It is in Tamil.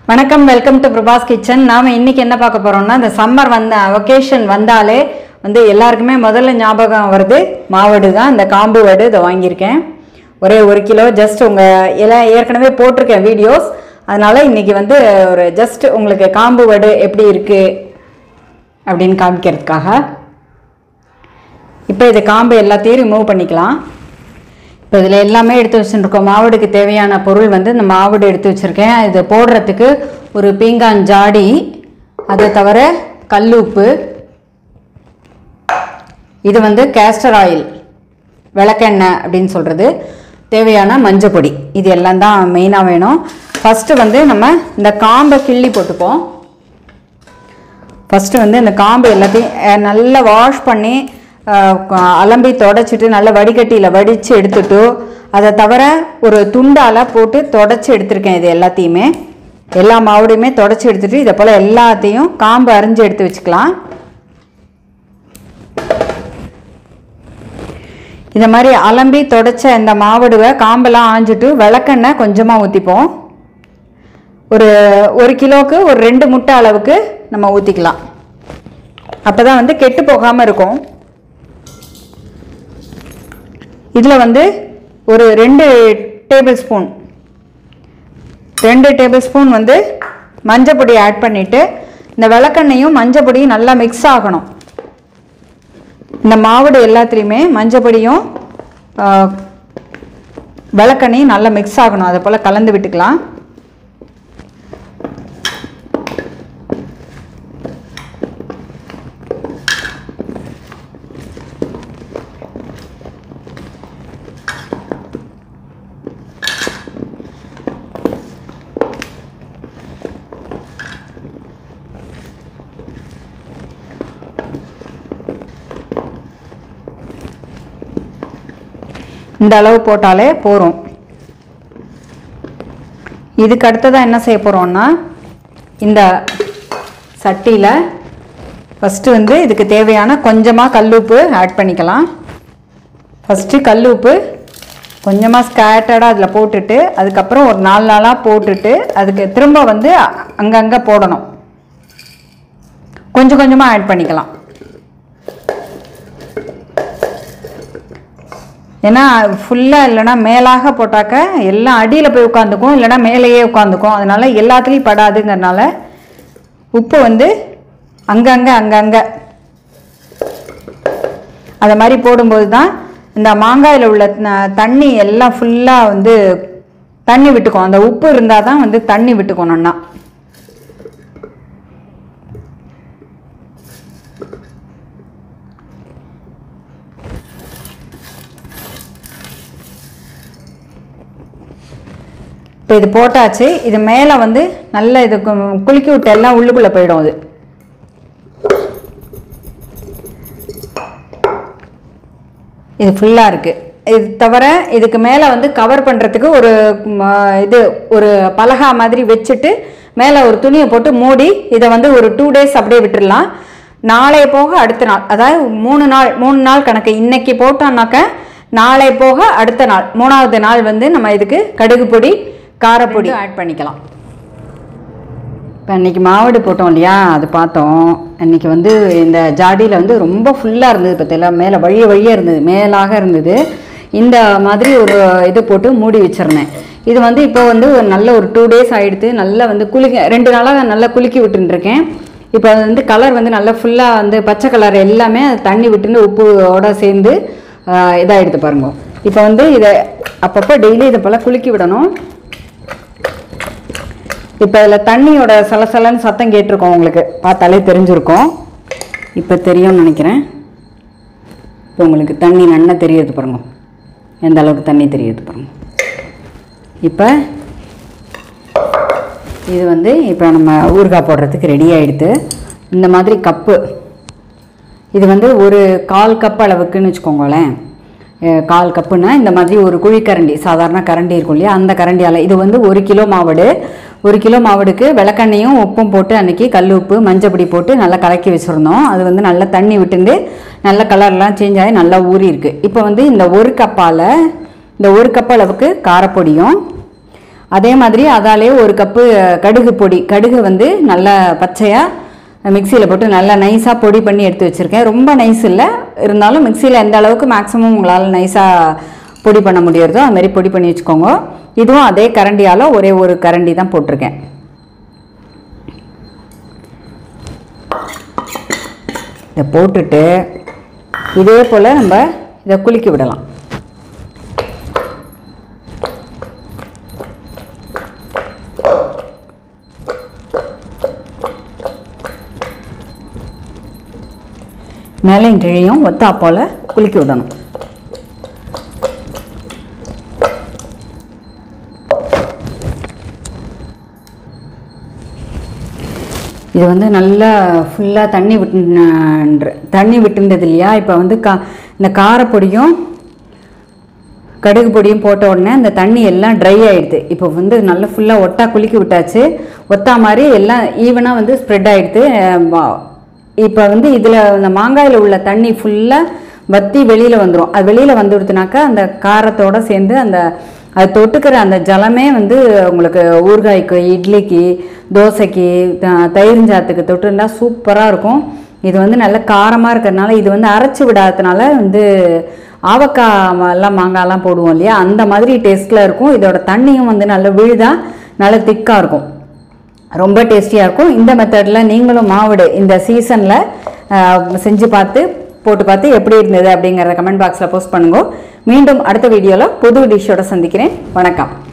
வணக்கம் வெல்கம் டு பிரபாஸ் கிச்சன் நாம இன்னைக்கு என்ன பார்க்க போறோம்னா இந்த சம்மர் வந்த ஒகேஷன் வந்தாலே வந்து எல்லாருக்குமே முதல்ல ஞாபகம் வருது மாவடு தான் இந்த காம்பு வடு இதை வாங்கியிருக்கேன் ஒரே ஒரு கிலோ ஜஸ்ட் உங்க எல்லாம் ஏற்கனவே போட்டிருக்கேன் வீடியோஸ் அதனால இன்னைக்கு வந்து ஒரு ஜஸ்ட் உங்களுக்கு காம்பு வடு எப்படி இருக்கு அப்படின்னு காமிக்கிறதுக்காக இப்போ இது காம்பு எல்லாத்தையும் ரிமூவ் பண்ணிக்கலாம் இப்போ இதில் எல்லாமே எடுத்து வச்சுருக்கோம் மாவடுக்கு தேவையான பொருள் வந்து இந்த மாவடு எடுத்து வச்சுருக்கேன் இது போடுறதுக்கு ஒரு பீங்கான் ஜாடி அதை தவிர கல்லுப்பு இது வந்து கேஸ்டர் ஆயில் விளக்கெண்ணெய் அப்படின்னு சொல்கிறது தேவையான மஞ்சப்பொடி இது எல்லாம் தான் மெயினாக வேணும் ஃபஸ்ட்டு வந்து நம்ம இந்த காம்பை கிள்ளி போட்டுப்போம் ஃபஸ்ட்டு வந்து இந்த காம்பு எல்லாத்தையும் அஹ், நல்லா வாஷ் பண்ணி அஹ், க- அலம்பி தொடச்சிட்டு நல்லா வடிகட்டியில் வடித்து எடுத்துட்டு அதை தவிர ஒரு துண்டால் போட்டு தொடச்சி எடுத்திருக்கேன் இது எல்லாத்தையுமே எல்லா மாவுடையுமே தொடச்சி எடுத்துட்டு இதை போல் எல்லாத்தையும் காம்பு அரிஞ்சு எடுத்து வச்சுக்கலாம் இதை மாதிரி அலம்பி தொடச்ச இந்த மாவடுவை காம்பெல்லாம் ஆஞ்சிட்டு விளக்கெண்ணெய் கொஞ்சமாக ஊற்றிப்போம் ஒரு ஒரு கிலோவுக்கு ஒரு ரெண்டு முட்டை அளவுக்கு நம்ம ஊற்றிக்கலாம் அப்போ தான் வந்து கெட்டு போகாமல் இருக்கும் இதில் வந்து ஒரு ரெண்டு டேபிள் ஸ்பூன் ரெண்டு டேபிள் ஸ்பூன் வந்து மஞ்சப்பொடி ஆட் பண்ணிவிட்டு இந்த விளக்கெண்ணையும் மஞ்சப்பொடியும் நல்லா மிக்ஸ் ஆகணும் இந்த மாவுடு எல்லாத்துலேயுமே மஞ்சப்பொடியும் ஆ, விளக்கெண்ணையும் நல்லா மிக்ஸ் ஆகணும் அதை போல் கலந்து விட்டுக்கலாம் இந்த அளவு போட்டாலே போதும் இதுக்கு அடுத்ததாக என்ன செய்ய போகிறோம்னா இந்த சட்டியில் ஃபஸ்ட்டு வந்து இதுக்கு தேவையான கொஞ்சமாக கல்லுப்பு ஆட் பண்ணிக்கலாம் ஃபஸ்ட்டு கல்லுப்பு கொஞ்சமாக ஸ்கேட்டர்டாக அதில் போட்டுட்டு அதுக்கப்புறம் ஒரு நாலு நாளாக போட்டுட்டு அதுக்கு திரும்ப வந்து அங்கங்கே போடணும் கொஞ்சம் கொஞ்சமாக ஆட் பண்ணிக்கலாம் ஏன்னா ஃபுல்லாக இல்லைன்னா மேலாக போட்டாக்க எல்லாம் அடியில் போய் உட்காந்துக்கும் இல்லைன்னா மேலேயே உட்காந்துக்கும் அதனால எல்லாத்துலேயும் படாதுங்கிறனால உப்பு வந்து அங்கங்கே அங்கங்கே அதை மாதிரி போடும்போது தான் இந்த மாங்காயில் உள்ள ந- தண்ணி எல்லாம் ஃபுல்லாக வந்து தண்ணி விட்டுக்கும் அந்த உப்பு இருந்தால் தான் வந்து தண்ணி விட்டுக்கணும்னா இப்போ இது போட்டாச்சு இது மேலே வந்து நல்லா இது கு- குலுக்கி விட்டு எல்லாம் உள்ளுக்குள்ளே போயிடும் அது இது ஃபுல்லாக இருக்குது இது தவிர இதுக்கு மேலே வந்து கவர் பண்ணுறதுக்கு ஒரு ம், இது ஒரு பலகா மாதிரி வச்சுட்டு மேலே ஒரு துணியை போட்டு மூடி இதை வந்து ஒரு டூ டேஸ் அப்படியே விட்டுடலாம் நாளை போக அடுத்த நாள் அதாவது மூணு நாள் மூணு நாள் கணக்கு இன்னைக்கு போட்டோம்னாக்க நாளை போக அடுத்த நாள் மூணாவது நாள் வந்து நம்ம இதுக்கு கடுகு பொடி காரப்பொடி ஆட் பண்ணிக்கலாம் இப்போ அன்றைக்கி மாவடு போட்டோம் இல்லையா அது பார்த்தோம் அன்றைக்கி வந்து இந்த ஜாடியில் வந்து ரொம்ப ஃபுல்லாக இருந்தது பார்த்தீங்களா மேலே வழிய வழியாக இருந்தது மேலாக இருந்தது இந்த மாதிரி ஒரு இது போட்டு மூடி வச்சிருந்தேன் இது வந்து இப்போ வந்து ஒரு நல்ல ஒரு டூ டேஸ் ஆகிடுது நல்லா வந்து குளிக்க ரெண்டு நாளாக நல்லா குலுக்கி விட்டுருக்கேன் இப்போ அது வந்து கலர் வந்து நல்லா ஃபுல்லாக வந்து பச்சை கலர் எல்லாமே அது தண்ணி விட்டுன்னு உப்போட சேர்ந்து ஆஹ், இதாகிடுது பாருங்க இப்போ வந்து இதை அப்பப்போ டெய்லி இதை போல் குலுக்கி விடணும் இப்போ இதில் தண்ணியோட சலசலன்னு சத்தம் கேட்டிருக்கோம் உங்களுக்கு பார்த்தாலே தெரிஞ்சிருக்கும் இப்போ தெரியும்னு நினைக்கிறேன் இப்போ உங்களுக்கு தண்ணி நன்னா தெரியுது பாருங்க எந்த அளவுக்கு தண்ணி தெரியுது பாருங்க இப்போ இது வந்து இப்போ நம்ம ஊறுகாய் போடுறதுக்கு ரெடி ஆகிடுது இந்த மாதிரி கப்பு இது வந்து ஒரு கால் கப் அளவுக்குன்னு வச்சுக்கோங்களேன் அஹ் கால் கப்புன்னா இந்த மாதிரி ஒரு குழிக்கரண்டி சாதாரண கரண்டி இருக்கும் இல்லையா அந்த கரண்டியால் இது வந்து ஒரு கிலோ மாவடு ஒரு கிலோ மாவடுக்கு விளக்கெண்ணையும் உப்பும் போட்டு அன்னைக்கு கல் உப்பு மஞ்சப்பொடி போட்டு நல்லா கலக்கி வச்சுருந்தோம் அது வந்து நல்லா தண்ணி விட்டுண்டு நல்ல கலர்லாம் சேஞ்ச் ஆகி நல்லா ஊறி இருக்கு இப்போ வந்து இந்த ஒரு கப்பால் இந்த ஒரு கப் அளவுக்கு காரப்பொடியும் அதே மாதிரி அதாலே ஒரு கப்பு கடுகு பொடி கடுகு வந்து நல்லா பச்சையாக மிக்சியில் போட்டு நல்லா நைஸாக பொடி பண்ணி எடுத்து வச்சுருக்கேன் ரொம்ப நைஸ் இல்லை இருந்தாலும் மிக்சியில் எந்த அளவுக்கு மேக்ஸிமம் உங்களால் நைஸாக பொடி பண்ண முடியறதோ அது மாதிரி பொடி பண்ணி வச்சுக்கோங்க இதுவும் அதே கரண்டியால் ஒரே ஒரு கரண்டி தான் போட்டிருக்கேன் இதை போட்டுட்டு இதே போல் நம்ம இதை குலுக்கி விடலாம் மேலையும் கீழையும் ஒத்தா போல் குலுக்கி விடணும் இது வந்து நல்லா ஃபுல்லாக தண்ணி விட்டு தண்ணி விட்டுருந்தது இல்லையா இப்போ வந்து கா இந்த காரப்பொடியும் கடுகு பொடியும் போட்ட உடனே அந்த தண்ணி எல்லாம் ட்ரை ஆயிடுது இப்போ வந்து நல்லா ஃபுல்லாக ஒட்டா குலுக்கி விட்டாச்சு ஒத்தா மாதிரி எல்லாம் ஈவனாக வந்து ஸ்ப்ரெட் ஆயிடுது இப்போ வந்து இதில் இந்த மாங்காயில் உள்ள தண்ணி ஃபுல்லாக வத்தி வெளியில் வந்துடும் அது வெளியில் வந்துடுதுனாக்கா அந்த காரத்தோட சேர்ந்து அந்த அது தொட்டுக்கிற அந்த ஜலமே வந்து உங்களுக்கு ஊறுகாய்க்கு இட்லிக்கு தோசைக்கு த- தயிர் சாத்துக்கு தொட்டுருந்தா சூப்பராக இருக்கும் இது வந்து நல்ல காரமாக இருக்கிறதுனால இது வந்து அரைச்சி விடாததுனால வந்து ஆவக்காய் எல்லாம் மாங்காய்லாம் போடுவோம் இல்லையா அந்த மாதிரி டேஸ்ட்டில் இருக்கும் இதோட தண்ணியும் வந்து நல்ல விழுதா நல்ல திக்காக இருக்கும் ரொம்ப டேஸ்டியாக இருக்கும் இந்த மெத்தடில் நீங்களும் மாவுடு இந்த சீசனில் செஞ்சு பார்த்து போட்டு பார்த்து எப்படி இருந்தது அப்படிங்கிறத கமெண்ட் பாக்ஸில் போஸ்ட் பண்ணுங்க மீண்டும் அடுத்த வீடியோவில் புது டிஷ்ஷோட சந்திக்கிறேன் வணக்கம்